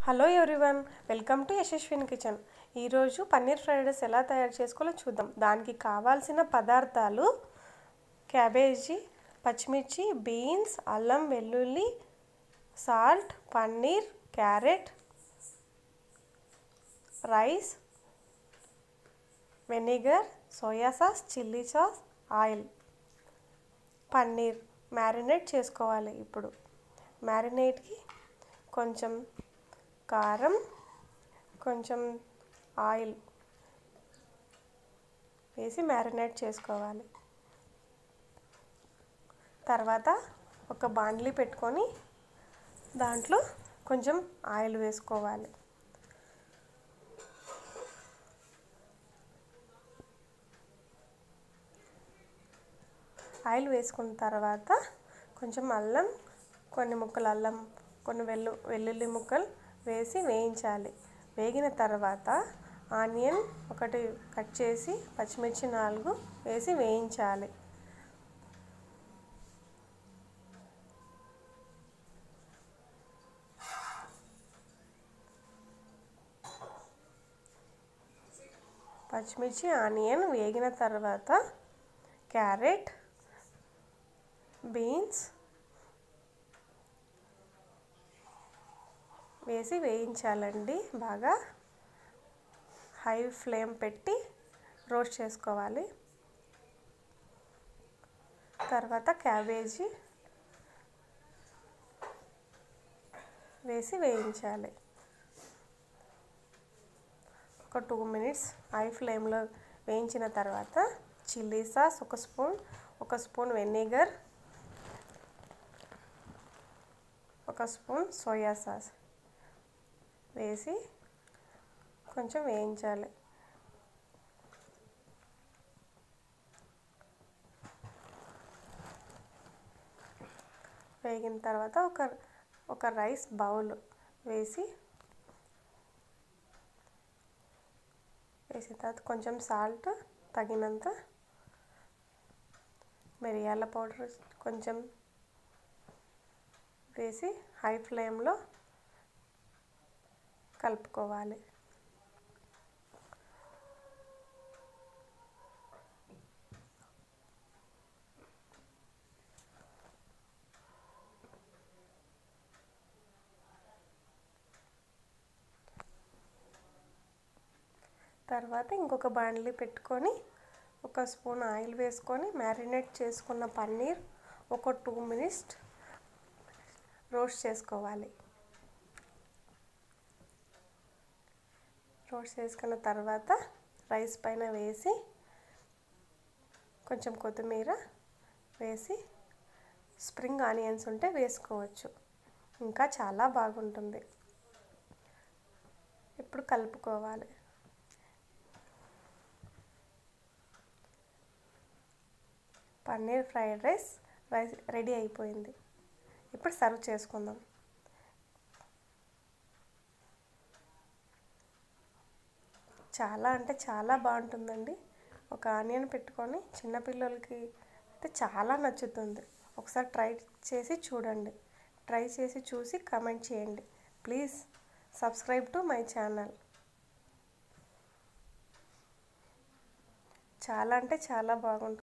hello everyone welcome to Yashaswin kitchen ఈరోజు paneer fried rice ఎలా తయారు చేసుకోవాలో చూద్దాం దానికి కావాల్సిన పదార్థాలు క్యాబేజీ పచ్చిమిర్చి బీన్స్ అల్లం వెల్లుల్లి salt paneer carrot rice vinegar soya sauce chilli sauce oil paneer marinate చేసుకోవాలి ఇప్పుడు మ్యారినేట్కి కొంచెం కారం కొంచెం ఆయిల్ వేసి మ్యారినేట్ చేసుకోవాలి తర్వాత ఒక బాండ్లీ పెట్టుకొని దాంట్లో కొంచెం ఆయిల్ వేసుకోవాలి ఆయిల్ వేసుకున్న తర్వాత కొంచెం అల్లం కొన్ని ముక్కలు అల్లం కొన్ని వెల్లు వెల్లుల్లి ముక్కలు వేసి వేయించాలి వేగిన తర్వాత ఆనియన్ ఒకటి కట్ చేసి పచ్చిమిర్చి నాలుగు వేసి వేయించాలి పచ్చిమిర్చి ఆనియన్ వేగిన తర్వాత క్యారెట్ బీన్స్ వేసి వేయించాలండి బాగా హై ఫ్లేమ్ పెట్టి రోస్ట్ చేసుకోవాలి తర్వాత క్యాబేజీ వేసి వేయించాలి ఒక టూ మినిట్స్ హై ఫ్లేమ్లో వేయించిన తర్వాత చిల్లీ సాస్ ఒక స్పూన్ ఒక స్పూన్ వెనిగర్ ఒక స్పూన్ సోయా సాస్ వేసి కొంచెం వేయించాలి వేగిన తర్వాత ఒక ఒక రైస్ బౌల్ వేసి వేసిన తర్వాత కొంచెం సాల్ట్ తగినంత మిరియాల పౌడర్ కొంచెం వేసి హై ఫ్లేమ్లో కలుపుకోవాలి తర్వాత ఇంకొక బాండ్లీ పెట్టుకొని ఒక స్పూన్ ఆయిల్ వేసుకొని మ్యారినేట్ చేసుకున్న పన్నీర్ ఒక టూ మినిట్స్ రోస్ట్ చేసుకోవాలి రోస్ట్ చేసుకున్న తర్వాత రైస్ పైన వేసి కొంచెం కొత్తిమీర వేసి స్ప్రింగ్ ఆనియన్స్ ఉంటే వేసుకోవచ్చు ఇంకా చాలా బాగుంటుంది ఇప్పుడు కలుపుకోవాలి paneer fried rice rice ready అయిపోయింది ఇప్పుడు సర్వ్ చేసుకుందాం చాలా అంటే చాలా బాగుంటుందండి ఒక ఆనియన్ పెట్టుకొని చిన్నపిల్లలకి అయితే చాలా నచ్చుతుంది ఒకసారి ట్రై చేసి చూడండి ట్రై చేసి చూసి కమెంట్ చేయండి please subscribe to my channel చాలా అంటే చాలా బాగుంటుంది